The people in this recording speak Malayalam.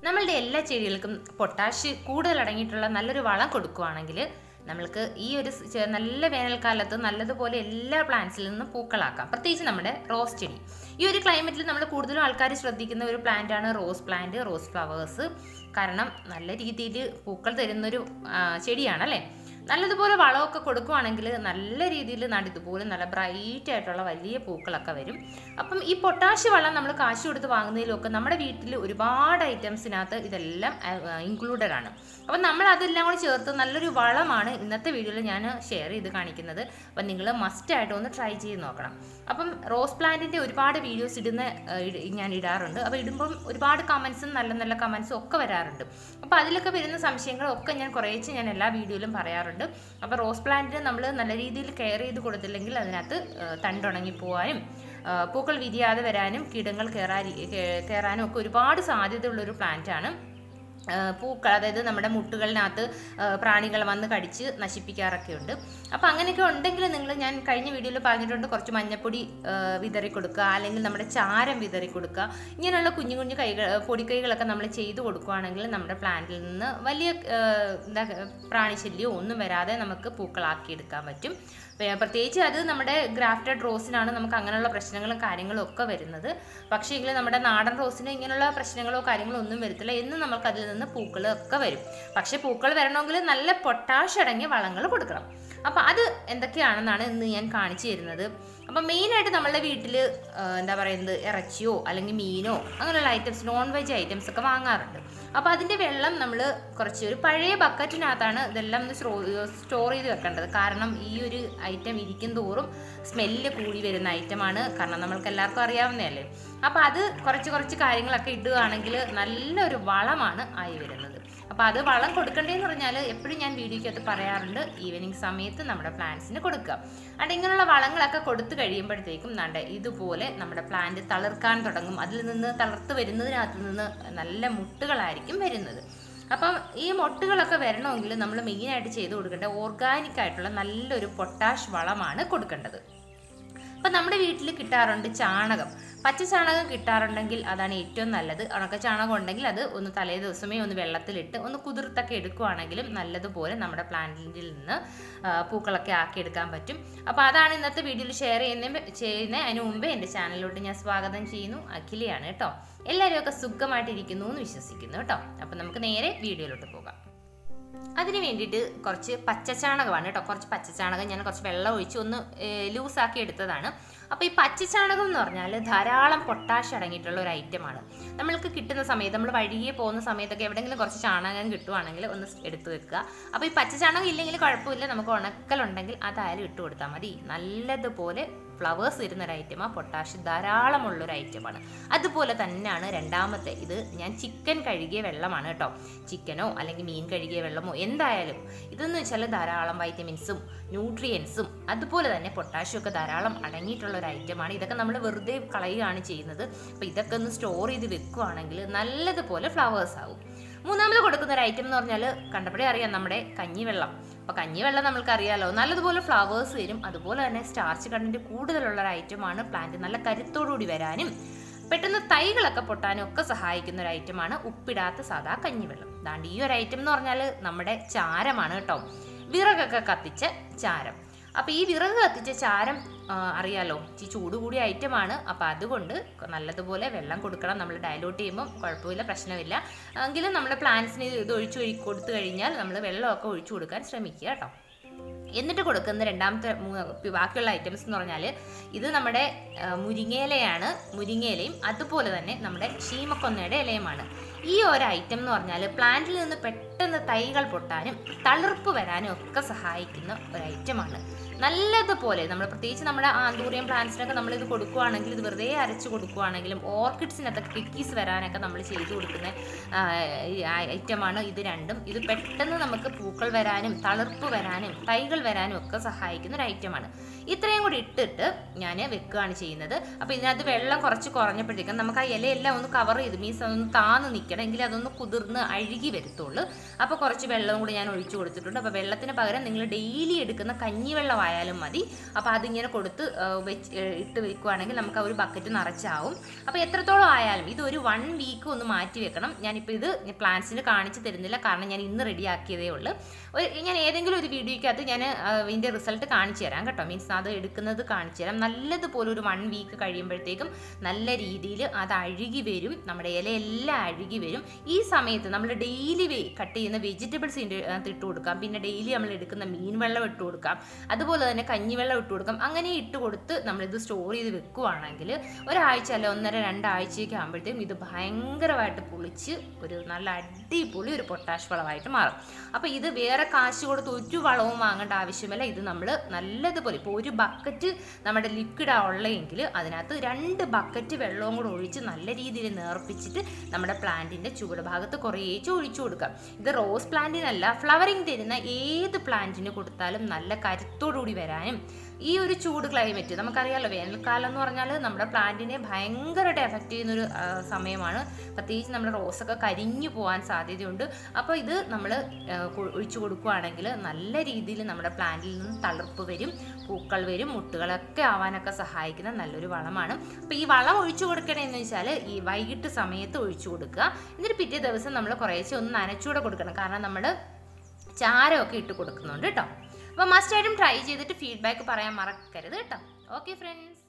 നമ്മളുടെ എല്ലാ ചെടികൾക്കും പൊട്ടാഷ് കൂടുതൽ അടങ്ങിയിട്ടുള്ള നല്ലൊരു വളം കൊടുക്കുകയാണെങ്കിൽ നമ്മൾക്ക് ഈ ഒരു സ് ചെ- നല്ല വേനൽക്കാലത്ത് നല്ലതുപോലെ എല്ലാ പ്ലാന്റ്സിൽ നിന്നും പൂക്കളാക്കാം പ്രത്യേകിച്ച് നമ്മുടെ റോസ് ചെടി ഈ ഒരു ക്ലൈമറ്റിൽ നമ്മൾ കൂടുതലും ആൾക്കാർ ശ്രദ്ധിക്കുന്ന ഒരു പ്ലാന്റ് ആണ് റോസ് പ്ലാന്റ് റോസ് ഫ്ലവേഴ്സ് കാരണം നല്ല രീതിയിൽ പൂക്കൾ തരുന്നൊരു ആ, ചെടിയാണല്ലേ നല്ലതുപോലെ വളമൊക്കെ കൊടുക്കുവാണെങ്കിൽ നല്ല രീതിയിൽ നട ഇതുപോലെ നല്ല ബ്രൈറ്റ് ആയിട്ടുള്ള വലിയ പൂക്കളൊക്കെ വരും അപ്പം ഈ പൊട്ടാഷ് വളം നമ്മൾ കാശ് കൊടുത്ത് വാങ്ങുന്നതിലൊക്കെ നമ്മുടെ വീട്ടിൽ ഒരുപാട് ഐറ്റംസിനകത്ത് ഇതെല്ലാം ഇൻക്ലൂഡഡ് ആണ് അപ്പം നമ്മൾ അതെല്ലാം കൂടി ചേർത്ത് നല്ലൊരു വളമാണ് ഇന്നത്തെ വീഡിയോയിൽ ഞാൻ ഷെയർ ചെയ്ത് കാണിക്കുന്നത് അപ്പം നിങ്ങൾ മസ്റ്റായിട്ട് ഒന്ന് ട്രൈ ചെയ്ത് നോക്കണം അപ്പം റോസ് പ്ലാന്റിൻ്റെ ഒരുപാട് വീഡിയോസ് ഇടുന്ന ആ, ഇട- ഞാൻ ഇടാറുണ്ട് അപ്പോൾ ഇടുമ്പം ഒരുപാട് കമൻസും നല്ല നല്ല കമൻസും ഒക്കെ വരാറുണ്ട് അപ്പോൾ അതിലൊക്കെ വരുന്ന സംശയങ്ങളൊക്കെ ഞാൻ കുറേച്ച് ഞാൻ എല്ലാ വീഡിയോയിലും പറയാറുണ്ട് അപ്പോൾ റോസ് പ്ലാന്റിന് നമ്മൾ നല്ല രീതിയിൽ കെയർ ചെയ്ത് കൊടുത്തില്ലെങ്കിൽ അതിനകത്ത് ആ, തണ്ടുണങ്ങി പോകാനും ആ, പൂക്കൾ വിരിയാതെ വരാനും കീടങ്ങൾ കയറാൻ കയറാനും ഒക്കെ ഒരുപാട് സാധ്യതയുള്ളൊരു പ്ലാന്റാണ് പൂക്കൾ അതായത് നമ്മുടെ മുട്ടുകളിനകത്ത് ആ, പ്രാണികൾ വന്ന് കടിച്ച് നശിപ്പിക്കാറൊക്കെ ഉണ്ട് അപ്പോൾ അങ്ങനെയൊക്കെ ഉണ്ടെങ്കിൽ നിങ്ങൾ ഞാൻ കഴിഞ്ഞ വീഡിയോയിൽ പറഞ്ഞിട്ടുണ്ട് കുറച്ച് മഞ്ഞപ്പൊടി ആ, വിതറി കൊടുക്കുക അല്ലെങ്കിൽ നമ്മുടെ ചാരം വിതറി കൊടുക്കുക ഇങ്ങനെയുള്ള കുഞ്ഞു കുഞ്ഞു കൈകൾ പൊടിക്കൈകളൊക്കെ നമ്മൾ ചെയ്തു കൊടുക്കുകയാണെങ്കിൽ നമ്മുടെ പ്ലാന്റിൽ നിന്ന് വലിയ ആ, എന്താ പ്രാണിശല്യമോ ഒന്നും വരാതെ നമുക്ക് പൂക്കളാക്കിയെടുക്കാൻ പറ്റും പേ- പ്രത്യേകിച്ച് അത് നമ്മുടെ ഗ്രാഫ്റ്റഡ് റോസിനാണ് നമുക്ക് അങ്ങനെയുള്ള പ്രശ്നങ്ങളും കാര്യങ്ങളും ഒക്കെ വരുന്നത് പക്ഷേ എങ്കിൽ നമ്മുടെ നാടൻ റോസിന് ഇങ്ങനെയുള്ള പ്രശ്നങ്ങളോ കാര്യങ്ങളോ ഒന്നും വരത്തില്ല എന്നും നമുക്ക് അതിൽ നിന്ന് പൂക്കൾ ഒക്കെ വരും പക്ഷേ പൂക്കൾ വരണമെങ്കിൽ നല്ല പൊട്ടാഷ് അടങ്ങിയ വളങ്ങൾ കൊടുക്കണം അപ്പോൾ അത് എന്തൊക്കെയാണെന്നാണ് ഇന്ന് ഞാൻ കാണിച്ചു തരുന്നത് അപ്പം മെയിനായിട്ട് നമ്മളുടെ വീട്ടിൽ എന്താ പറയുന്നത് ഇറച്ചിയോ അല്ലെങ്കിൽ മീനോ അങ്ങനെയുള്ള ഐറ്റംസ് നോൺ വെജ് ഐറ്റംസ് ഒക്കെ വാങ്ങാറുണ്ട് അപ്പോൾ അതിൻ്റെ വെള്ളം നമ്മൾ കുറച്ച് ഒരു പഴയ ബക്കറ്റിനകത്താണ് ഇതെല്ലാം ഒന്ന് സ്റ്റോർ ചെയ്ത് വെക്കേണ്ടത് കാരണം ഈ ഒരു ഐറ്റം ഇരിക്കും തോറും സ്മെല്ല് കൂടി വരുന്ന ഐറ്റമാണ് കാരണം നമ്മൾക്ക് എല്ലാവർക്കും അറിയാവുന്നതല്ലേ അപ്പോൾ അത് കുറച്ച് കുറച്ച് കാര്യങ്ങളൊക്കെ ഇടുകയാണെങ്കിൽ നല്ലൊരു വളമാണ് ആയി വരുന്നത് അപ്പോൾ അത് വളം കൊടുക്കണ്ടേന്ന് പറഞ്ഞാൽ എപ്പോഴും ഞാൻ വീഡിയോയ്ക്കകത്ത് പറയാറുണ്ട് ഈവനിങ് സമയത്ത് നമ്മുടെ പ്ലാന്റ്സിന് കൊടുക്കുക അതുകൊണ്ട് ഇങ്ങനെയുള്ള വളങ്ങളൊക്കെ കൊടുത്തു കഴിയുമ്പോഴത്തേക്കും നണ്ട ഇതുപോലെ നമ്മുടെ പ്ലാന്റ് തളിർക്കാൻ തുടങ്ങും അതിൽ നിന്ന് തളർത്ത് വരുന്നതിനകത്ത് നിന്ന് നല്ല മുട്ടുകളായിരിക്കും വരുന്നത് അപ്പം ഈ മൊട്ടുകളൊക്കെ വരണമെങ്കിൽ നമ്മൾ മെയിനായിട്ട് ചെയ്ത് കൊടുക്കേണ്ട ഓർഗാനിക് ആയിട്ടുള്ള നല്ലൊരു പൊട്ടാഷ് വളമാണ് കൊടുക്കേണ്ടത് അപ്പം നമ്മുടെ വീട്ടിൽ കിട്ടാറുണ്ട് ചാണകം പച്ച ചാണകം കിട്ടാറുണ്ടെങ്കിൽ അതാണ് ഏറ്റവും നല്ലത് ഉണക്ക ചാണകം ഉണ്ടെങ്കിൽ അത് ഒന്ന് തലേ ദിവസമേ ഒന്ന് വെള്ളത്തിലിട്ട് ഒന്ന് കുതിർത്തൊക്കെ എടുക്കുവാണെങ്കിലും നല്ലതുപോലെ നമ്മുടെ പ്ലാന്റിൽ നിന്ന് ആ, പൂക്കളൊക്കെ ആക്കിയെടുക്കാൻ പറ്റും അപ്പോൾ അതാണ് ഇന്നത്തെ വീഡിയോയിൽ ഷെയർ ചെയ്യുന്ന ചെയ്യുന്ന അതിന് മുമ്പേ എൻ്റെ ചാനലിലോട്ട് ഞാൻ സ്വാഗതം ചെയ്യുന്നു അഖിലയാണ് കേട്ടോ എല്ലാവരും ഒക്കെ സുഖമായിട്ടിരിക്കുന്നു എന്ന് വിശ്വസിക്കുന്നു കേട്ടോ അപ്പോൾ നമുക്ക് നേരെ വീഡിയോയിലോട്ട് പോകാം അതിന് വേണ്ടിയിട്ട് കുറച്ച് പച്ചച്ചാണകമാണ് കേട്ടോ കുറച്ച് പച്ചച്ചാണകം ഞാൻ കുറച്ച് വെള്ളം ഒഴിച്ച് ഒന്ന് ലൂസാക്കി എടുത്തതാണ് അപ്പോൾ ഈ പച്ചച്ചാണകം എന്ന് പറഞ്ഞാൽ ധാരാളം പൊട്ടാഷ് അടങ്ങിയിട്ടുള്ള ഒരു ഐറ്റമാണ് നമ്മൾക്ക് കിട്ടുന്ന സമയത്ത് നമ്മൾ വഴിയെ പോകുന്ന സമയത്തൊക്കെ എവിടെയെങ്കിലും കുറച്ച് ചാണകം കിട്ടുവാണെങ്കിൽ ഒന്ന് എടുത്തു വെക്കുക അപ്പോൾ ഈ പച്ചച്ചാണകം ഇല്ലെങ്കിൽ കുഴപ്പമില്ല നമുക്ക് ഉണക്കലുണ്ടെങ്കിൽ അതായാലും ഇട്ട് കൊടുത്താൽ മതി നല്ലതുപോലെ ഫ്ലവേഴ്സ് വരുന്ന ഒരു ഐറ്റമാണ് പൊട്ടാഷ് ധാരാളമുള്ള ഒരു ഐറ്റമാണ് അതുപോലെ തന്നെയാണ് രണ്ടാമത്തെ ഇത് ഞാൻ ചിക്കൻ കഴുകിയ വെള്ളമാണ് കേട്ടോ ചിക്കനോ അല്ലെങ്കിൽ മീൻ കഴുകിയ വെള്ളമോ എന്തായാലും ഇതെന്ന് വെച്ചാൽ ധാരാളം വൈറ്റമിൻസും ന്യൂട്രിയൻസും അതുപോലെ തന്നെ പൊട്ടാഷ്യം ഒക്കെ ധാരാളം അടങ്ങിയിട്ടുള്ള ഒരു ഐറ്റമാണ് ഇതൊക്കെ നമ്മൾ വെറുതെ കളയുകയാണ് ചെയ്യുന്നത് അപ്പോൾ ഇതൊക്കെ ഒന്ന് സ്റ്റോർ ചെയ്ത് വെക്കുകയാണെങ്കിൽ നല്ലതുപോലെ ഫ്ലവേഴ്സ് ആവും മൂന്നാമത് കൊടുക്കുന്ന ഒരു ഐറ്റം എന്ന് പറഞ്ഞാൽ കണ്ടപ്പോഴേ അറിയാം നമ്മുടെ കഞ്ഞിവെള്ളം അപ്പോൾ കഞ്ഞിവെള്ളം നമ്മൾക്കറിയാലോ നല്ലതുപോലെ ഫ്ലവേഴ്സ് വരും അതുപോലെ തന്നെ സ്റ്റാർച്ച് കണ്ടന്റ് കൂടുതലുള്ള ഒരു ഐറ്റമാണ് പ്ലാന്റ് നല്ല കരുത്തോടുകൂടി വരാനും പെട്ടെന്ന് തൈകളൊക്കെ പൊട്ടാനും ഒക്കെ സഹായിക്കുന്ന ഒരു ഐറ്റമാണ് ഉപ്പിടാത്ത സാധാ കഞ്ഞിവെള്ളം ദാണ്ട് ഈ ഒരു ഐറ്റം എന്ന് പറഞ്ഞാൽ നമ്മുടെ ചാരമാണ് കേട്ടോ വിറകൊക്കെ കത്തിച്ച ചാരം അപ്പോൾ ഈ വിറക് കത്തിച്ച ചാരം ആ, അറിയാലോ ഈ ചൂട് കൂടിയ ഐറ്റമാണ് അപ്പോൾ അതുകൊണ്ട് നല്ലതുപോലെ വെള്ളം കൊടുക്കണം നമ്മൾ ഡയലൂട്ട് ചെയ്യുമ്പോൾ കുഴപ്പമില്ല പ്രശ്നമില്ല എങ്കിലും നമ്മുടെ പ്ലാന്റ്സിന് ഇത് ഒഴിച്ചു ഒഴി കൊടുത്തു കഴിഞ്ഞാൽ നമ്മൾ വെള്ളമൊക്കെ ഒഴിച്ചു കൊടുക്കാൻ ശ്രമിക്കുക കേട്ടോ എന്നിട്ട് കൊടുക്കുന്ന രണ്ടാമത്തെ മൂ- ബാക്കിയുള്ള ഐറ്റംസ് എന്ന് പറഞ്ഞാൽ ഇത് നമ്മുടെ ആ, മുരിങ്ങയിലയാണ് മുരിങ്ങയിലയും അതുപോലെ തന്നെ നമ്മുടെ ശീമക്കൊന്നയുടെ ഇലയുമാണ് ഈ ഒരു ഐറ്റം എന്ന് പറഞ്ഞാൽ പ്ലാന്റിൽ നിന്ന് പെട്ടെന്ന് തൈകൾ പൊട്ടാനും തളിർപ്പ് വരാനും ഒക്കെ സഹായിക്കുന്ന ഒരു ഐറ്റമാണ് നല്ലതുപോലെ നമ്മൾ പ്രത്യേകിച്ച് നമ്മുടെ ആന്തൂറിയം പ്ലാന്റ്സിനൊക്കെ നമ്മൾ ഇത് കൊടുക്കുകയാണെങ്കിൽ ഇത് വെറുതെ അരച്ച് കൊടുക്കുകയാണെങ്കിലും ഓർക്കിഡ്സിനൊക്കെ കിക്കീസ് വരാനൊക്കെ നമ്മൾ ചെയ്തു കൊടുക്കുന്ന ആ, ഈ ഐറ്റമാണ് ഇത് രണ്ടും ഇത് പെട്ടെന്ന് നമുക്ക് പൂക്കൾ വരാനും തളിർപ്പ് വരാനും തൈകൾ വരാനും ഒക്കെ സഹായിക്കുന്ന ഒരു ഐറ്റമാണ് ഇത്രയും കൂടി ഇട്ടിട്ട് ഞാൻ വെക്കുകയാണ് ചെയ്യുന്നത് അപ്പോൾ ഇതിനകത്ത് വെള്ളം കുറച്ച് കുറഞ്ഞപ്പോഴത്തേക്കും നമുക്ക് ആ ഇലയെല്ലാം ഒന്ന് കവർ ചെയ്ത് മീൻസ് അതൊന്ന് താന്ന് നിൽക്കണം എങ്കിൽ അതൊന്ന് കുതിർന്ന് അഴുകി വരത്തുള്ളൂ അപ്പോൾ കുറച്ച് വെള്ളവും കൂടി ഞാൻ ഒഴിച്ചു കൊടുത്തിട്ടുണ്ട് അപ്പോൾ വെള്ളത്തിന് പകരം നിങ്ങൾ ഡെയിലി എടുക്കുന്ന കഞ്ഞിവെള്ളമായാലും ആയാലും മതി അപ്പോൾ അതിങ്ങനെ കൊടുത്ത് ആ, വെച്ച് ഏ, ഇട്ട് വെക്കുവാണെങ്കിൽ നമുക്ക് ആ ഒരു ബക്കറ്റ് നിറച്ചാവും അപ്പോൾ എത്രത്തോളം ആയാലും ഇത് ഒരു വൺ വീക്ക് ഒന്ന് മാറ്റി വെക്കണം ഞാനിപ്പോൾ ഇത് പ്ലാൻസിന് കാണിച്ച് തരുന്നില്ല കാരണം ഞാൻ ഇന്ന് റെഡിയാക്കിയതേ ഉള്ളൂ ഒരു ഞാൻ ഏതെങ്കിലും ഒരു വീഡിയോയ്ക്കകത്ത് ഞാൻ ആ, ഇതിൻ്റെ റിസൾട്ട് കാണിച്ചു തരാം കേട്ടോ മീൻസ് അത് എടുക്കുന്നത് കാണിച്ചു തരാം നല്ലതുപോലെ ഒരു വൺ വീക്ക് കഴിയുമ്പോഴത്തേക്കും നല്ല രീതിയിൽ അത് അഴുകി വരും നമ്മുടെ ഇലയെല്ലാം അഴുകി വരും ഈ സമയത്ത് നമ്മൾ ഡെയിലി കട്ട് ചെയ്യുന്ന വെജിറ്റബിൾസ് ഇതിൻ്റെ അകത്ത് ഇട്ട് കൊടുക്കാം പിന്നെ ഡെയിലി നമ്മൾ എടുക്കുന്ന മീൻ വെള്ളം ഇട്ട് കൊടുക്കാം അതുപോലെ തന്നെ കഞ്ഞിവെള്ളം ഇട്ട് കൊടുക്കാം അങ്ങനെ ഇട്ട് കൊടുത്ത് നമ്മളിത് സ്റ്റോർ ചെയ്ത് വെക്കുവാണെങ്കിൽ ഒരാഴ്ച അല്ല ഒന്നര രണ്ടാഴ്ചയൊക്കെ ആകുമ്പോഴത്തേക്കും ഇത് ഭയങ്കരമായിട്ട് പൊളിച്ച് ഒരു നല്ല അടിപൊളി ഒരു പൊട്ടാഷ് വളമായിട്ട് മാറും അപ്പോൾ ഇത് വേറെ കാശ് കൊടുത്ത് ഒരു വളവും വാങ്ങേണ്ട ആവശ്യമില്ല ഇത് നമ്മൾ നല്ലതുപോലെ ഇപ്പോൾ ഒരു ബക്കറ്റ് നമ്മുടെ ലിക്വിഡ് ഉള്ളതെങ്കിൽ അതിനകത്ത് രണ്ട് ബക്കറ്റ് വെള്ളവും കൂടെ ഒഴിച്ച് നല്ല രീതിയിൽ നേർപ്പിച്ചിട്ട് നമ്മുടെ പ്ലാന്റിൻ്റെ ചുവട് ഭാഗത്ത് കുറേശ്ശെ ഒഴിച്ചു കൊടുക്കാം ഇത് റോസ് പ്ലാന്റിനല്ല ഫ്ലവറിങ് തരുന്ന ഏത് പ്ലാന്റിന് കൊടുത്താലും നല്ല കരുത്തോടുകൂടി വരാനും ഈ ഒരു ചൂട് ക്ലൈമറ്റ് നമുക്കറിയാലോ വേനൽക്കാലം എന്ന് പറഞ്ഞാൽ നമ്മുടെ പ്ലാന്റിനെ ഭയങ്കരമായിട്ട് എഫക്റ്റ് ചെയ്യുന്നൊരു ആ, സമയമാണ് പ്രത്യേകിച്ച് നമ്മുടെ റോസൊക്കെ കരിഞ്ഞു പോകാൻ സാധ്യതയുണ്ട് അപ്പോൾ ഇത് നമ്മൾ ഒഴിച്ചു കൊടുക്കുകയാണെങ്കിൽ നല്ല രീതിയിൽ നമ്മുടെ പ്ലാന്റിൽ നിന്ന് തളിർപ്പ് വരും പൂക്കൾ വരും മുട്ടുകളൊക്കെ ആവാനൊക്കെ സഹായിക്കുന്ന നല്ലൊരു വളമാണ് അപ്പോൾ ഈ വളം ഒഴിച്ചു കൊടുക്കണമെന്ന് വെച്ചാൽ ഈ വൈകിട്ട് സമയത്ത് ഒഴിച്ചു കൊടുക്കുക എന്നിട്ട് പിറ്റേ ദിവസം നമ്മൾ കുറേശ്ശെ ഒന്ന് നനച്ചുകൂടെ കൊടുക്കണം കാരണം നമ്മൾ ചാരമൊക്കെ ഇട്ട് കൊടുക്കുന്നുണ്ട് കേട്ടോ അപ്പോൾ മസ്റ്റായിട്ടും ട്രൈ ചെയ്തിട്ട് ഫീഡ്ബാക്ക് പറയാൻ മറക്കരുത് കേട്ടോ ഓക്കെ ഫ്രണ്ട്സ്